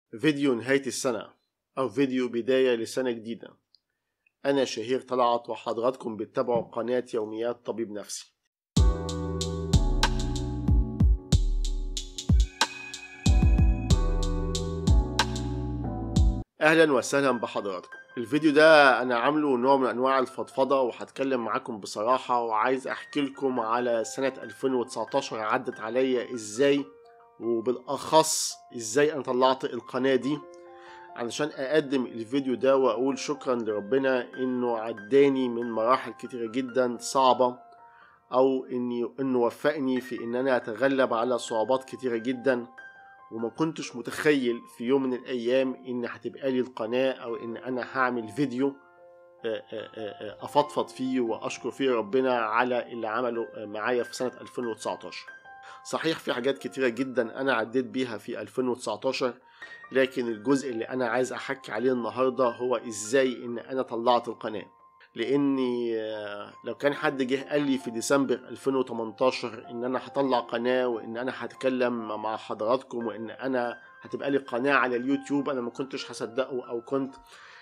فيديو نهاية السنة أو فيديو بداية لسنة جديدة أنا شهير طلعت وحضراتكم بتتابعوا قناة يوميات طبيب نفسي أهلا وسهلا بحضراتكم الفيديو ده أنا عامله نوع من أنواع الفضفضة وهتكلم معاكم بصراحة وعايز أحكي لكم على سنة 2019 عدت عليا إزاي وبالأخص إزاي أنا طلعت القناة دي علشان أقدم الفيديو ده وأقول شكرا لربنا إنه عداني من مراحل كتيرة جدا صعبة أو إني إنه وفقني في إن أنا أتغلب على صعوبات كتيرة جدا وما كنتش متخيل في يوم من الأيام إن هتبقى لي القناة أو إن أنا هعمل فيديو أفضفض فيه وأشكر فيه ربنا على اللي عمله معايا في سنة 2019 صحيح في حاجات كتيرة جدا أنا عديت بيها في 2019 لكن الجزء اللي أنا عايز أحكي عليه النهاردة هو إزاي إن أنا طلعت القناة لأني لو كان حد جه قال لي في ديسمبر 2018 إن أنا هطلع قناة وإن أنا هتكلم مع حضراتكم وإن أنا هتبقى لي قناة على اليوتيوب أنا ما كنتش هصدقه أو كنت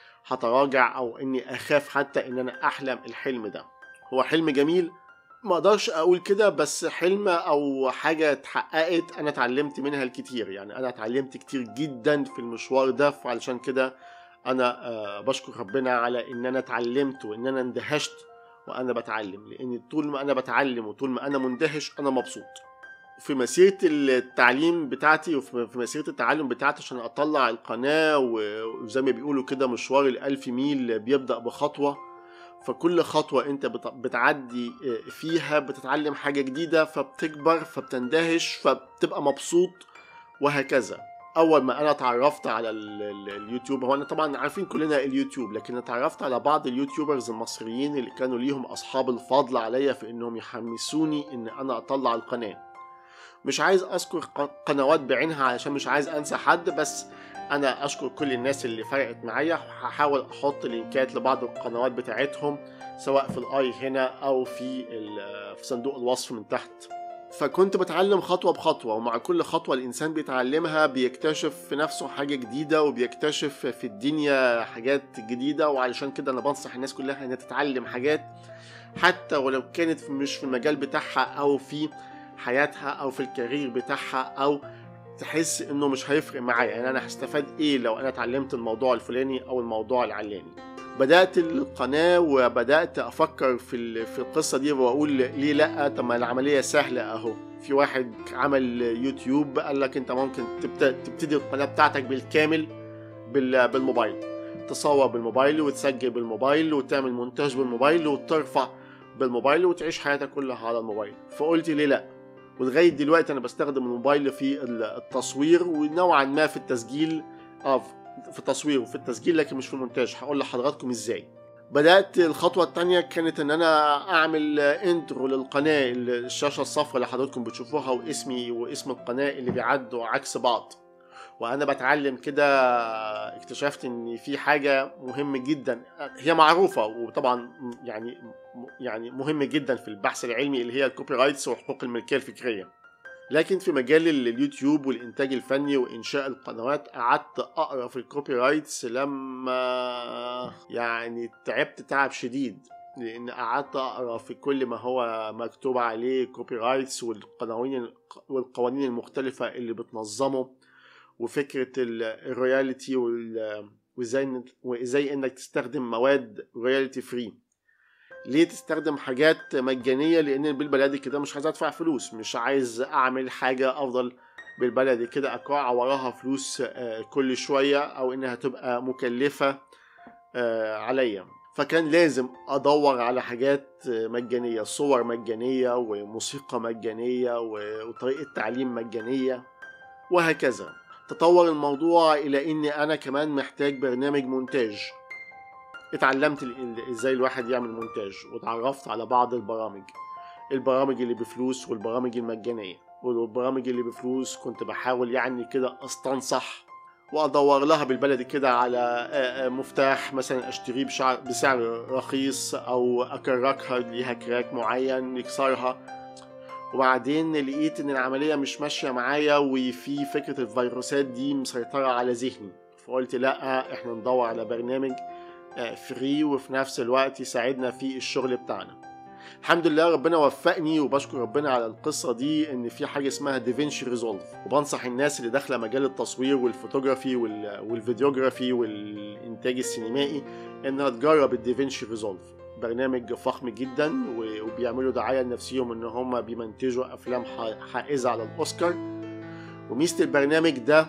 هتراجع أو إني أخاف حتى إن أنا أحلم الحلم ده هو حلم جميل ما اقدرش اقول كده بس حلم او حاجه اتحققت انا اتعلمت منها الكتير يعني انا اتعلمت كتير جدا في المشوار ده فعلشان كده انا أه بشكر ربنا على ان انا اتعلمت وان انا اندهشت وانا بتعلم لان طول ما انا بتعلم وطول ما انا مندهش انا مبسوط في مسيرة التعليم بتاعتي وفي مسيرة التعلم بتاعتي عشان أطلع القناة وزي ما بيقولوا كده مشوار الألف ميل بيبدأ بخطوة فكل خطوة انت بتعدي فيها بتتعلم حاجة جديدة فبتكبر فبتندهش فبتبقى مبسوط وهكذا اول ما انا اتعرفت على اليوتيوب هو انا طبعا عارفين كلنا اليوتيوب لكن اتعرفت على بعض اليوتيوبرز المصريين اللي كانوا ليهم اصحاب الفضل عليا في انهم يحمسوني ان انا اطلع القناة مش عايز اذكر قنوات بعينها علشان مش عايز انسى حد بس انا اشكر كل الناس اللي فرقت معايا هحاول احط لينكات لبعض القنوات بتاعتهم سواء في الاي هنا او في في صندوق الوصف من تحت فكنت بتعلم خطوة بخطوة ومع كل خطوة الإنسان بيتعلمها بيكتشف في نفسه حاجة جديدة وبيكتشف في الدنيا حاجات جديدة وعلشان كده أنا بنصح الناس كلها إنها تتعلم حاجات حتى ولو كانت مش في المجال بتاعها أو في حياتها أو في الكارير بتاعها أو تحس انه مش هيفرق معايا يعني انا هستفاد ايه لو انا اتعلمت الموضوع الفلاني او الموضوع العلاني بدات القناه وبدات افكر في في القصه دي واقول ليه لا طب ما العمليه سهله اهو في واحد عمل يوتيوب قال لك انت ممكن تبتدي القناه بتاعتك بالكامل بالموبايل تصور بالموبايل وتسجل بالموبايل وتعمل مونتاج بالموبايل وترفع بالموبايل وتعيش حياتك كلها على الموبايل فقلت ليه لا ولغايه دلوقتي انا بستخدم الموبايل في التصوير ونوعا ما في التسجيل اه في التصوير وفي التسجيل لكن مش في المونتاج هقول لحضراتكم ازاي بدات الخطوه الثانيه كانت ان انا اعمل انترو للقناه الشاشه الصفراء اللي حضراتكم بتشوفوها واسمي واسم القناه اللي بيعدوا عكس بعض وانا بتعلم كده اكتشفت ان في حاجه مهمه جدا هي معروفه وطبعا يعني يعني مهم جدا في البحث العلمي اللي هي الكوبي رايتس وحقوق الملكيه الفكريه لكن في مجال اليوتيوب والانتاج الفني وانشاء القنوات قعدت اقرا في الكوبي رايتس لما يعني تعبت تعب شديد لان قعدت اقرا في كل ما هو مكتوب عليه كوبي رايتس والقوانين والقوانين المختلفه اللي بتنظمه وفكره الرويالتي وازاي وازاي انك تستخدم مواد رويالتي فري ليه تستخدم حاجات مجانيه لان بالبلدي كده مش عايز ادفع فلوس مش عايز اعمل حاجه افضل بالبلدي كده اقع وراها فلوس كل شويه او انها تبقى مكلفه عليا فكان لازم ادور على حاجات مجانيه صور مجانيه وموسيقى مجانيه وطريقه تعليم مجانيه وهكذا تطور الموضوع الى اني انا كمان محتاج برنامج مونتاج اتعلمت ازاي الواحد يعمل مونتاج واتعرفت على بعض البرامج البرامج اللي بفلوس والبرامج المجانية والبرامج اللي بفلوس كنت بحاول يعني كده استنصح وادور لها بالبلدي كده على مفتاح مثلا اشتريه بسعر رخيص او اكركها ليها كراك معين يكسرها وبعدين لقيت ان العمليه مش ماشيه معايا وفي فكره الفيروسات دي مسيطره على ذهني فقلت لا احنا ندور على برنامج فري وفي نفس الوقت يساعدنا في الشغل بتاعنا الحمد لله ربنا وفقني وبشكر ربنا على القصة دي إن في حاجة اسمها ديفينشي ريزولف وبنصح الناس اللي داخلة مجال التصوير والفوتوغرافي والفيديوغرافي والإنتاج السينمائي إنها تجرب الديفينشي ريزولف برنامج فخم جدا وبيعملوا دعاية لنفسهم إن هم بيمنتجوا أفلام حائزة على الأوسكار وميزة البرنامج ده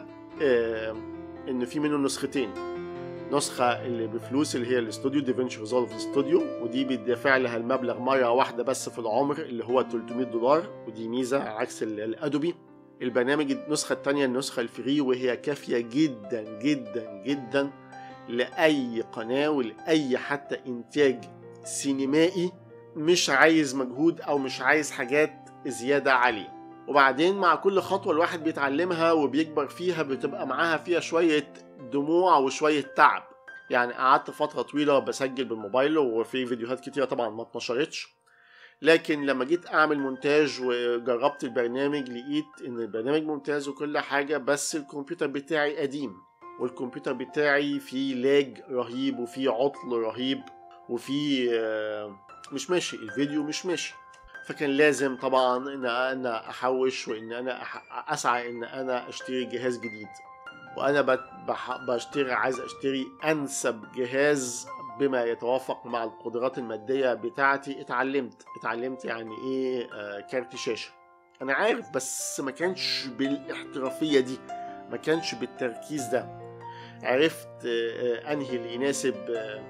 إن في منه نسختين نسخة اللي بفلوس اللي هي الاستوديو ديفينشي ريزولف ستوديو ودي بيدفع لها المبلغ مرة واحدة بس في العمر اللي هو 300 دولار ودي ميزة عكس الأدوبي البرنامج النسخة التانية النسخة الفري وهي كافية جدا جدا جدا لأي قناة ولأي حتى إنتاج سينمائي مش عايز مجهود أو مش عايز حاجات زيادة عليه وبعدين مع كل خطوة الواحد بيتعلمها وبيكبر فيها بتبقى معاها فيها شوية دموع وشوية تعب يعني قعدت فترة طويلة بسجل بالموبايل وفي فيديوهات كتيرة طبعا ما اتنشرتش لكن لما جيت اعمل مونتاج وجربت البرنامج لقيت ان البرنامج ممتاز وكل حاجة بس الكمبيوتر بتاعي قديم والكمبيوتر بتاعي فيه لاج رهيب وفيه عطل رهيب وفيه مش ماشي الفيديو مش ماشي فكان لازم طبعا ان انا احوش وان انا اسعى ان انا اشتري جهاز جديد وانا بشتري عايز اشتري انسب جهاز بما يتوافق مع القدرات الماديه بتاعتي اتعلمت اتعلمت يعني ايه آه كارت شاشه انا عارف بس ما كانش بالاحترافيه دي ما كانش بالتركيز ده عرفت آه انهي اللي يناسب آه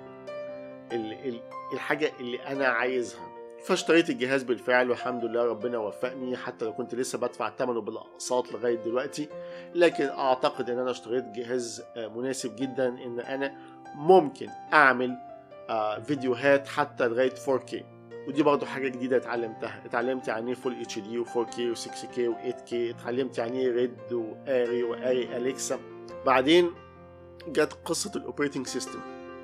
الحاجه اللي انا عايزها فاشتريت الجهاز بالفعل والحمد لله ربنا وفقني حتى لو كنت لسه بدفع ثمنه بالاقساط لغايه دلوقتي لكن اعتقد ان انا اشتريت جهاز مناسب جدا ان انا ممكن اعمل فيديوهات حتى لغايه 4K ودي برضو حاجة جديدة اتعلمتها اتعلمت يعني ايه فول اتش دي و4K و6K و8K اتعلمت يعني ايه ريد واري واري اليكسا بعدين جت قصة الاوبريتنج سيستم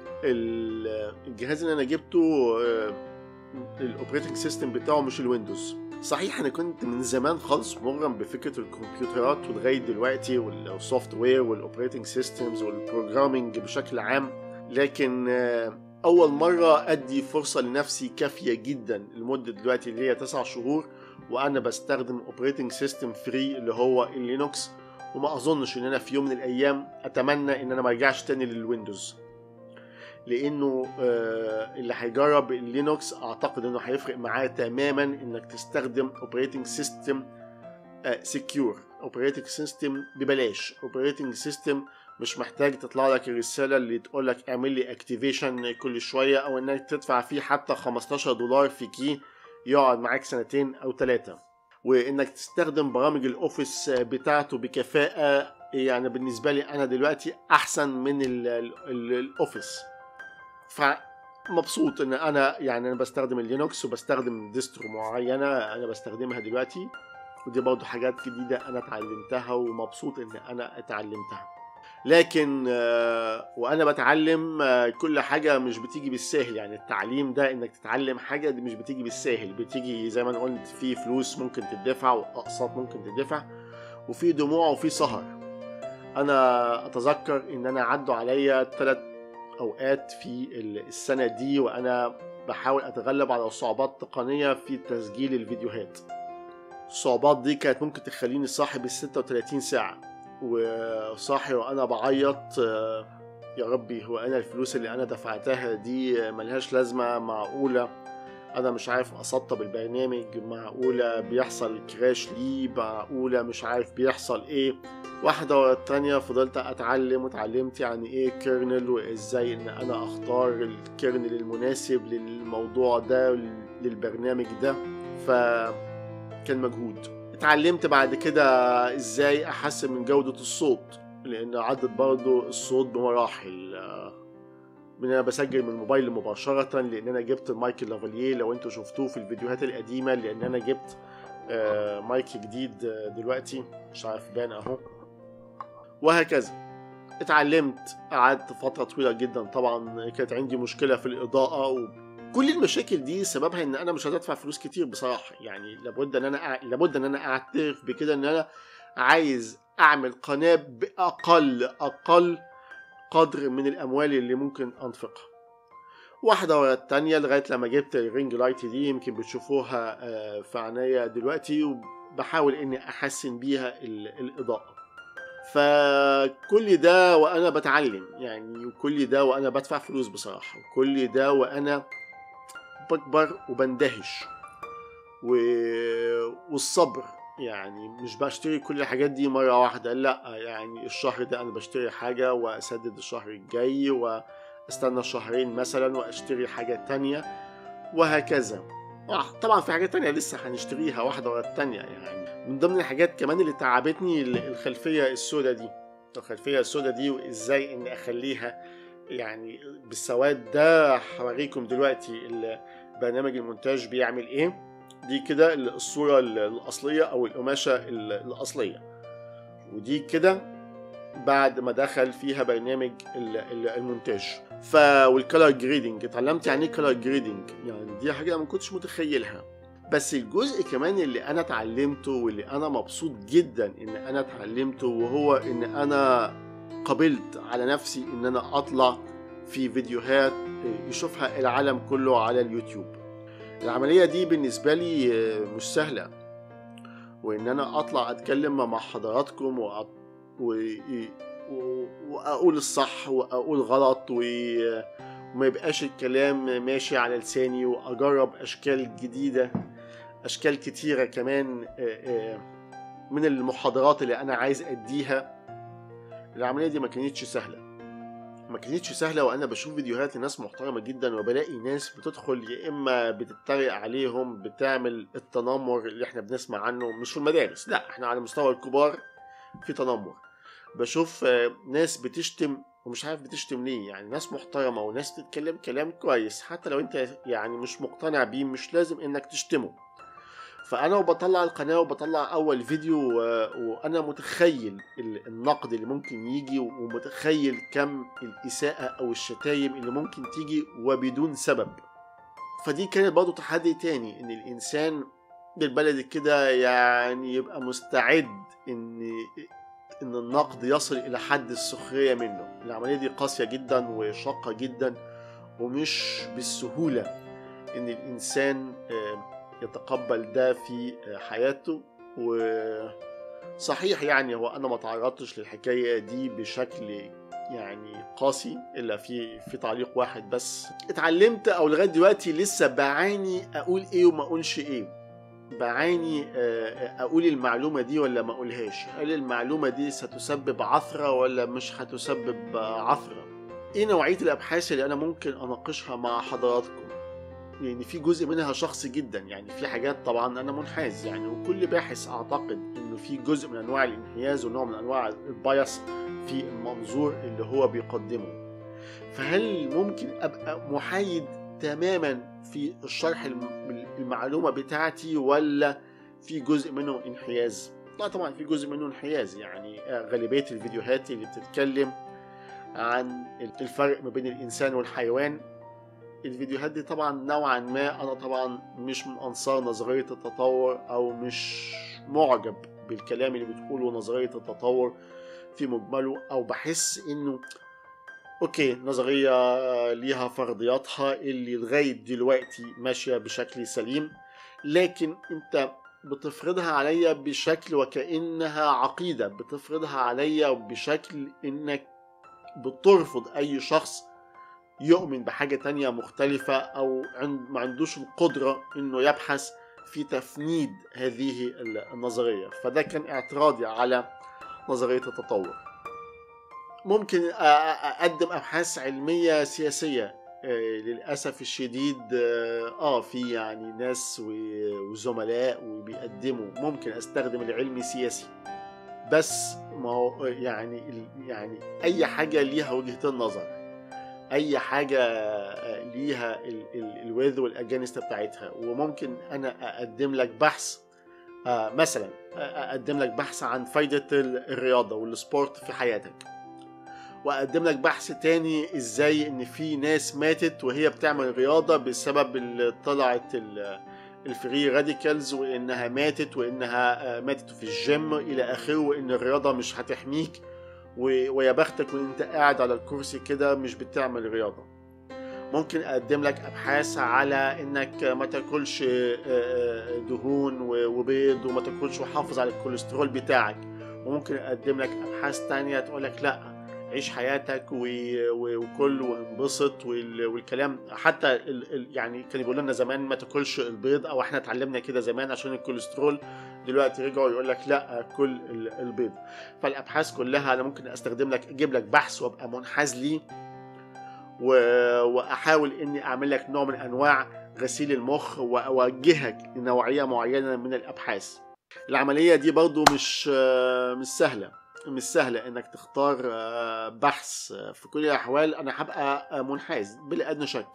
الجهاز اللي انا جبته الاوبريتنج سيستم بتاعه مش الويندوز صحيح انا كنت من زمان خالص مغرم بفكره الكمبيوترات ولغايه دلوقتي والسوفت وير والاوبريتنج سيستمز والبروجرامينج بشكل عام لكن اول مره ادي فرصه لنفسي كافيه جدا لمده دلوقتي اللي هي 9 شهور وانا بستخدم اوبريتنج سيستم فري اللي هو اللينوكس وما اظنش ان انا في يوم من الايام اتمنى ان انا ما ارجعش تاني للويندوز لانه اللي هيجرب اللينوكس اعتقد انه هيفرق معاه تماما انك تستخدم اوبريتنج سيستم سكيور اوبريتنج سيستم ببلاش اوبريتنج سيستم مش محتاج تطلع لك الرسالة اللي تقول لك اعمل لي اكتيفيشن كل شوية او انك تدفع فيه حتى 15 دولار في كي يقعد معاك سنتين او ثلاثة وانك تستخدم برامج الاوفيس بتاعته بكفاءة يعني بالنسبة لي انا دلوقتي احسن من الاوفيس فمبسوط ان انا يعني انا بستخدم اللينوكس وبستخدم ديسترو معينه انا بستخدمها دلوقتي ودي برضه حاجات جديده انا اتعلمتها ومبسوط ان انا اتعلمتها لكن وانا بتعلم كل حاجه مش بتيجي بالساهل يعني التعليم ده انك تتعلم حاجه دي مش بتيجي بالساهل بتيجي زي ما انا قلت في فلوس ممكن تدفع واقساط ممكن تدفع وفي دموع وفي سهر انا اتذكر ان انا عدوا عليا ثلاث اوقات في السنه دي وانا بحاول اتغلب على صعوبات تقنيه في تسجيل الفيديوهات الصعوبات دي كانت ممكن تخليني صاحي بال 36 ساعه وصاحي وانا بعيط يا ربي هو انا الفلوس اللي انا دفعتها دي ملهاش لازمه معقوله انا مش عارف اسطب البرنامج معقوله بيحصل كراش ليه معقوله مش عارف بيحصل ايه واحدة ورا التانية فضلت أتعلم وتعلمت يعني إيه كيرنل وإزاي إن أنا أختار الكيرنل المناسب للموضوع ده للبرنامج ده فكان مجهود اتعلمت بعد كده إزاي أحسن من جودة الصوت لأن عدت برضو الصوت بمراحل من انا بسجل من الموبايل مباشرة لان انا جبت المايك اللافالييه لو انتوا شفتوه في الفيديوهات القديمة لان انا جبت مايك جديد دلوقتي مش عارف بان اهو وهكذا اتعلمت قعدت فترة طويلة جدا طبعا كانت عندي مشكلة في الإضاءة كل المشاكل دي سببها ان انا مش عايز ادفع فلوس كتير بصراحه يعني لابد ان انا أع... لابد ان انا اعترف بكده ان انا عايز اعمل قناه باقل اقل قدر من الاموال اللي ممكن انفقها واحدة ورا التانية لغاية لما جبت الرينج لايت دي يمكن بتشوفوها آه، في عينيا دلوقتي وبحاول اني احسن بيها ال- الاضاءة فكل ده وانا بتعلم يعني وكل ده وانا بدفع فلوس بصراحة وكل ده وانا بكبر وبندهش و... والصبر يعني مش بشتري كل الحاجات دي مرة واحدة لا يعني الشهر ده أنا بشتري حاجة وأسدد الشهر الجاي وأستنى شهرين مثلا وأشتري حاجة تانية وهكذا آه، طبعا في حاجات تانية لسه هنشتريها واحدة ورا التانية يعني من ضمن الحاجات كمان اللي تعبتني ال- الخلفية السوداء دي الخلفية السوداء دي وإزاي إني أخليها يعني بالسواد ده هوريكم دلوقتي ال- برنامج المونتاج بيعمل إيه دي كده الصورة الأصلية أو القماشة ال- الأصلية ودي كده بعد ما دخل فيها برنامج ال- ال- المونتاج ف والكالر جريدنج اتعلمت يعني ايه كالر جريدنج يعني دي حاجة أنا ما كنتش متخيلها بس الجزء كمان اللي أنا اتعلمته واللي أنا مبسوط جدا إن أنا اتعلمته وهو إن أنا قبلت على نفسي إن أنا أطلع في فيديوهات يشوفها العالم كله على اليوتيوب العملية دي بالنسبة لي آه، مش سهلة وإن أنا أطلع أتكلم مع حضراتكم وأ... و... و... وأقول الصح وأقول غلط و... وما يبقاش الكلام ماشي على لساني وأجرب أشكال جديدة أشكال كتيرة كمان آه، آه، من المحاضرات اللي أنا عايز أديها العملية دي ما كانتش سهلة ما كانتش سهلة وأنا بشوف فيديوهات لناس محترمة جدا وبلاقي ناس بتدخل يا إما بتتريق عليهم بتعمل التنمر اللي إحنا بنسمع عنه مش في المدارس لا إحنا على مستوى الكبار في تنمر بشوف آه، ناس بتشتم ومش عارف بتشتم ليه يعني ناس محترمة وناس بتتكلم كلام كويس حتى لو أنت يعني مش مقتنع بيه مش لازم إنك تشتمه فانا وبطلع القناه وبطلع اول فيديو و- وانا متخيل ال- النقد اللي ممكن يجي ومتخيل كم الاساءه او الشتايم اللي ممكن تيجي وبدون سبب فدي كانت برضه تحدي تاني ان الانسان بالبلد كده يعني يبقى مستعد ان ان النقد يصل الى حد السخريه منه العمليه دي قاسيه جدا وشاقه جدا ومش بالسهوله ان الانسان آه، يتقبل ده في حياته وصحيح يعني هو انا ما تعرضتش للحكايه دي بشكل يعني قاسي الا في في تعليق واحد بس اتعلمت او لغايه دلوقتي لسه بعاني اقول ايه وما اقولش ايه بعاني آه، اقول المعلومه دي ولا ما اقولهاش هل المعلومه دي ستسبب عثره ولا مش هتسبب عثره ايه نوعيه الابحاث اللي انا ممكن اناقشها مع حضراتكم يعني في جزء منها شخصي جدا يعني في حاجات طبعا انا منحاز يعني وكل باحث اعتقد انه في جزء من انواع الانحياز ونوع من انواع البايس في المنظور اللي هو بيقدمه فهل ممكن ابقى محايد تماما في الشرح الم- المعلومه بتاعتي ولا في جزء منه انحياز لا طبعا في جزء منه انحياز يعني غالبيه الفيديوهات اللي بتتكلم عن الفرق ما بين الانسان والحيوان الفيديوهات دي طبعا نوعا ما انا طبعا مش من انصار نظريه التطور او مش معجب بالكلام اللي بتقوله نظريه التطور في مجمله او بحس انه اوكي نظريه ليها فرضياتها اللي لغايه دلوقتي ماشيه بشكل سليم لكن انت بتفرضها عليا بشكل وكانها عقيده بتفرضها عليا بشكل انك بترفض اي شخص يؤمن بحاجة تانية مختلفة أو عند ما عندوش القدرة إنه يبحث في تفنيد هذه النظرية فده كان اعتراضي على نظرية التطور ممكن أ- أ- أقدم أبحاث علمية سياسية آه، للأسف الشديد آه آه، في يعني ناس و- وزملاء وبيقدموا ممكن أستخدم العلم سياسي بس ما هو يعني ال- يعني أي حاجة ليها وجهتين نظر اي حاجه ليها الويذ والاجانست بتاعتها وممكن انا اقدم لك بحث آه، مثلا اقدم لك بحث عن فايده الرياضه والسبورت في حياتك واقدم لك بحث تاني ازاي ان في ناس ماتت وهي بتعمل رياضه بسبب اللي طلعت ال- الفري راديكالز وانها ماتت وانها آه، ماتت في الجيم الى اخره وان الرياضه مش هتحميك و- ويا بختك وانت قاعد على الكرسي كده مش بتعمل رياضه ممكن اقدم لك ابحاث على انك ما تاكلش آه، آه، دهون و- وبيض وما تاكلش وحافظ على الكوليسترول بتاعك وممكن اقدم لك ابحاث تانية تقول لك لا عيش حياتك و- و- وكل وانبسط وال- والكلام حتى ال- ال- يعني كانوا بيقولوا لنا زمان ما تاكلش البيض او احنا اتعلمنا كده زمان عشان الكوليسترول دلوقتي رجعوا يقول لك لا كل ال- البيض فالابحاث كلها انا ممكن استخدم لك اجيب لك بحث وابقى منحاز ليه و- واحاول اني اعمل لك نوع من انواع غسيل المخ واوجهك لنوعيه معينه من الابحاث العمليه دي برضو مش مش سهله مش سهله انك تختار آه، بحث آه، في كل الاحوال انا هبقى آه، منحاز بلا ادنى شك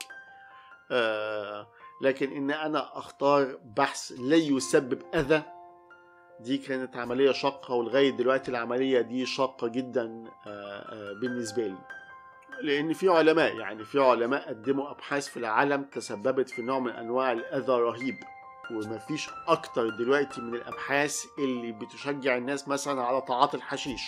آه، لكن ان انا اختار بحث لا يسبب اذى دي كانت عمليه شاقه ولغايه دلوقتي العمليه دي شاقه جدا آه، آه، بالنسبه لي لان في علماء يعني في علماء قدموا ابحاث في العالم تسببت في نوع من انواع الاذى رهيب ومفيش اكتر دلوقتي من الابحاث اللي بتشجع الناس مثلا على تعاطي الحشيش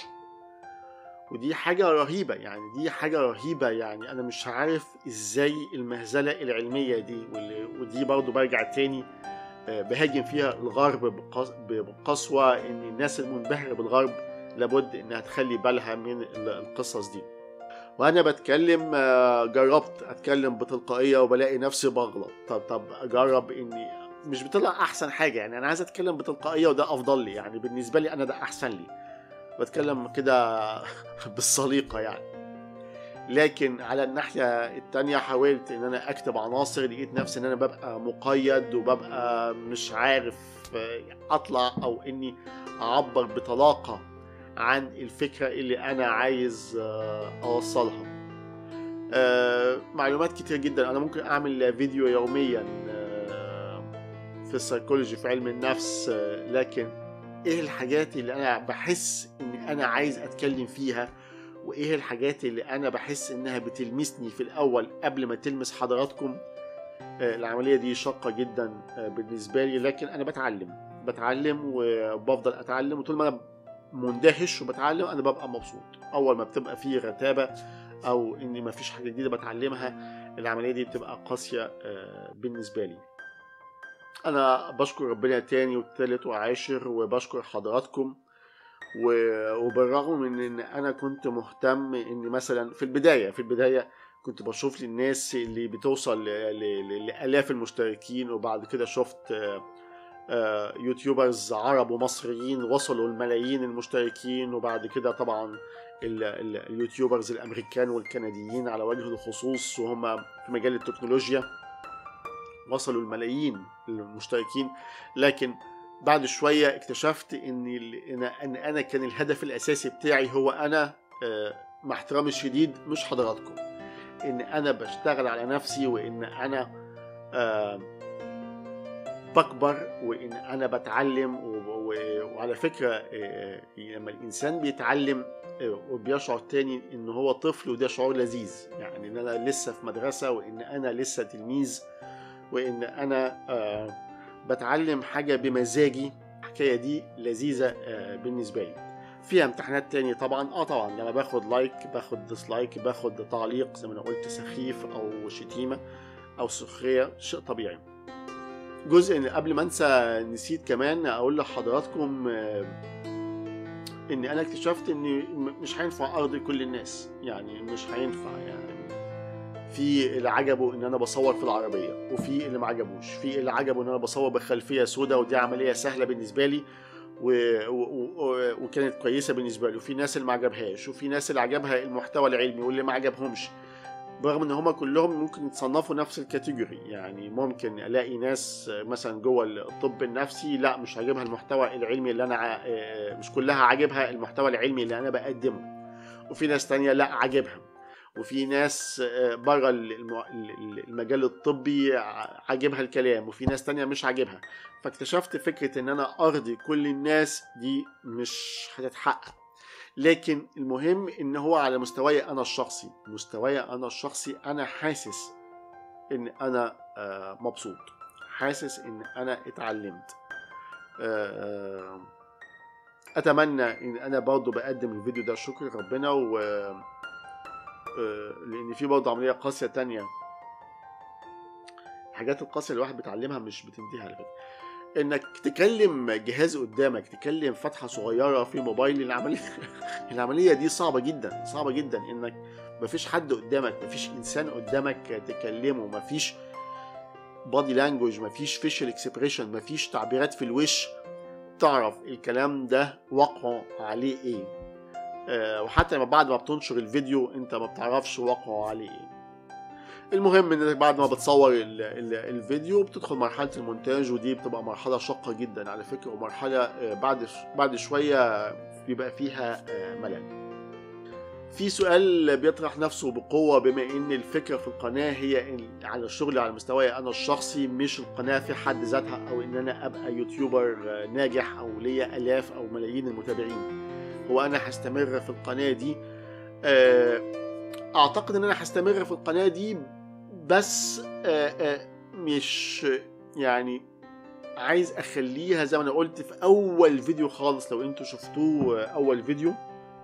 ودي حاجة رهيبة يعني دي حاجة رهيبة يعني أنا مش عارف إزاي المهزلة العلمية دي واللي- ودي برضو برجع تاني آه، بهاجم فيها الغرب بقس- بقسوة إن الناس المنبهرة بالغرب لابد إنها تخلي بالها من ال- القصص دي وانا بتكلم آه، جربت اتكلم بتلقائيه وبلاقي نفسي بغلط طب طب اجرب اني مش بتطلع احسن حاجه يعني انا عايز اتكلم بتلقائيه وده افضل لي يعني بالنسبه لي انا ده احسن لي بتكلم كده بالسليقه يعني لكن على الناحية التانية حاولت ان انا اكتب عناصر لقيت نفسي ان انا ببقى مقيد وببقى مش عارف آه، اطلع او اني اعبر بطلاقة عن الفكرة اللي انا عايز آه، اوصلها آه، معلومات كتير جدا انا ممكن اعمل فيديو يوميا آه، في السيكولوجي في علم النفس آه، لكن ايه الحاجات اللي انا بحس ان انا عايز اتكلم فيها وايه الحاجات اللي انا بحس انها بتلمسني في الاول قبل ما تلمس حضراتكم آه، العمليه دي شاقه جدا آه، بالنسبه لي لكن انا بتعلم بتعلم وبفضل اتعلم وطول ما انا مندهش وبتعلم انا ببقى مبسوط اول ما بتبقى فيه رتابه او اني ما فيش حاجه جديده بتعلمها العمليه دي بتبقى قاسيه آه، بالنسبه لي انا بشكر ربنا تاني والتالت وعاشر وبشكر حضراتكم و- وبالرغم من ان انا كنت مهتم ان مثلا في البدايه في البدايه كنت بشوف للناس اللي بتوصل ل- ل- لالاف المشتركين وبعد كده شفت آه، آه، يوتيوبرز عرب ومصريين وصلوا الملايين المشتركين وبعد كده طبعا ال- ال- اليوتيوبرز الامريكان والكنديين على وجه الخصوص وهم في مجال التكنولوجيا وصلوا الملايين المشتركين لكن بعد شويه اكتشفت ان ال- ان ان انا كان الهدف الاساسي بتاعي هو انا آه، مع احترامي الشديد مش حضراتكم ان انا بشتغل على نفسي وان انا آه، بكبر وان انا بتعلم و- و- وعلى فكره آه، لما الانسان بيتعلم آه، وبيشعر تاني ان هو طفل وده شعور لذيذ يعني ان انا لسه في مدرسه وان انا لسه تلميذ وان انا آه، بتعلم حاجه بمزاجي الحكايه دي لذيذه آه، بالنسبه لي فيها امتحانات تاني طبعا اه طبعا لما باخد لايك باخد ديسلايك باخد تعليق زي ما انا قلت سخيف او شتيمه او سخريه شيء طبيعي جزء إن قبل ما انسى نسيت كمان اقول لحضراتكم آه، ان انا اكتشفت ان م- مش هينفع ارضي كل الناس يعني مش هينفع يعني في اللي عجبه ان انا بصور في العربيه وفي اللي ما عجبوش في اللي عجبه ان انا بصور بخلفيه سوداء ودي عمليه سهله بالنسبه لي و... و... و... وكانت كويسه بالنسبه له وفي ناس اللي ما عجبهاش وفي ناس اللي عجبها المحتوى العلمي واللي ما عجبهمش برغم ان هما كلهم ممكن يتصنفوا نفس الكاتيجوري يعني ممكن الاقي ناس مثلا جوه الطب النفسي لا مش عاجبها المحتوى العلمي اللي انا ع- آه، مش كلها عاجبها المحتوى العلمي اللي انا بقدمه وفي ناس تانية لا عاجبها وفي ناس آه، بره الم- ال- المجال الطبي ع- عاجبها الكلام وفي ناس تانية مش عاجبها فاكتشفت فكرة ان انا ارضي كل الناس دي مش هتتحقق لكن المهم ان هو على مستواي انا الشخصي مستواي انا الشخصي انا حاسس ان انا آه، مبسوط حاسس ان انا اتعلمت آه، اتمنى ان انا برضه بقدم الفيديو ده شكر ربنا و آه، لان في برضه عمليه قاسيه تانية الحاجات القاسيه اللي الواحد بيتعلمها مش بتنتهي على فكره انك تكلم جهاز قدامك تكلم فتحه صغيره في موبايل العمليه العمليه دي صعبه جدا صعبه جدا انك مفيش حد قدامك مفيش انسان قدامك تكلمه مفيش بادي لانجوج مفيش فيشل اكسبريشن مفيش تعبيرات في الوش تعرف الكلام ده وقعه عليه ايه آه وحتى لما بعد ما بتنشر الفيديو انت ما بتعرفش وقعه عليه ايه المهم انك بعد ما بتصور ال ال الفيديو بتدخل مرحله المونتاج ودي بتبقى مرحله شاقه جدا على فكره ومرحله آه، بعد بعد شويه بيبقى فيها آه، ملل في سؤال بيطرح نفسه بقوة بما إن الفكرة في القناة هي إن على الشغل على مستواي أنا الشخصي مش القناة في حد ذاتها أو إن أنا أبقى يوتيوبر آه، ناجح أو ليا آلاف أو ملايين المتابعين هو أنا هستمر في القناة دي آه، أعتقد إن أنا هستمر في القناة دي بس آه، آه، مش يعني عايز اخليها زي ما انا قلت في اول فيديو خالص لو انتوا شفتوه آه، اول فيديو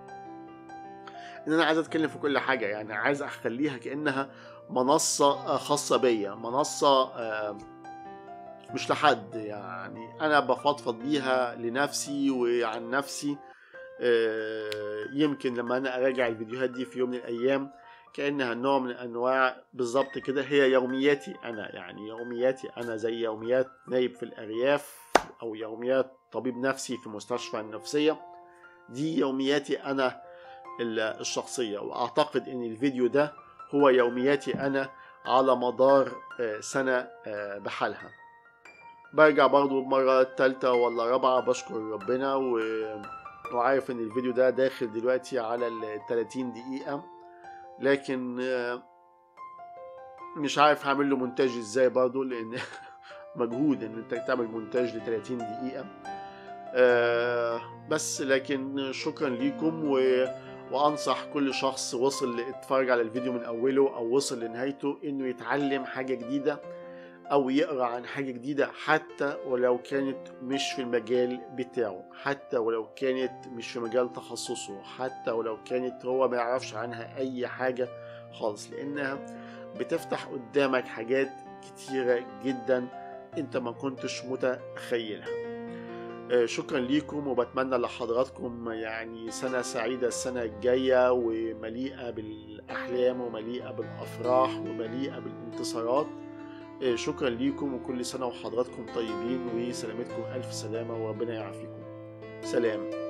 ان انا عايز اتكلم في كل حاجه يعني عايز اخليها كانها منصه آه، خاصه بيا منصه آه، مش لحد يعني انا بفضفض بيها لنفسي وعن نفسي آه، يمكن لما انا اراجع الفيديوهات دي في يوم من الايام كانها نوع من انواع بالظبط كده هي يومياتي انا يعني يومياتي انا زي يوميات نايب في الارياف او يوميات طبيب نفسي في مستشفى النفسيه دي يومياتي انا ال- الشخصيه واعتقد ان الفيديو ده هو يومياتي انا على مدار آه، سنه آه، بحالها برجع برضو المرة التالتة ولا رابعة بشكر ربنا و... وعارف ان الفيديو ده داخل دلوقتي على ال 30 دقيقة لكن آه، مش عارف هعمل له مونتاج ازاي برضو لان مجهود ان انت تعمل مونتاج ل 30 دقيقة آه، بس لكن شكرا ليكم و... وانصح كل شخص وصل اتفرج على الفيديو من اوله او وصل لنهايته انه يتعلم حاجة جديدة او يقرا عن حاجه جديده حتى ولو كانت مش في المجال بتاعه حتى ولو كانت مش في مجال تخصصه حتى ولو كانت هو ما يعرفش عنها اي حاجه خالص لانها بتفتح قدامك حاجات كتيره جدا انت ما كنتش متخيلها آه، شكرا ليكم وبتمنى لحضراتكم يعني سنة سعيدة السنة الجاية ومليئة بالأحلام ومليئة بالأفراح ومليئة بالانتصارات آه، شكرا ليكم وكل سنة وحضراتكم طيبين وسلامتكم ألف سلامة وربنا يعافيكم سلام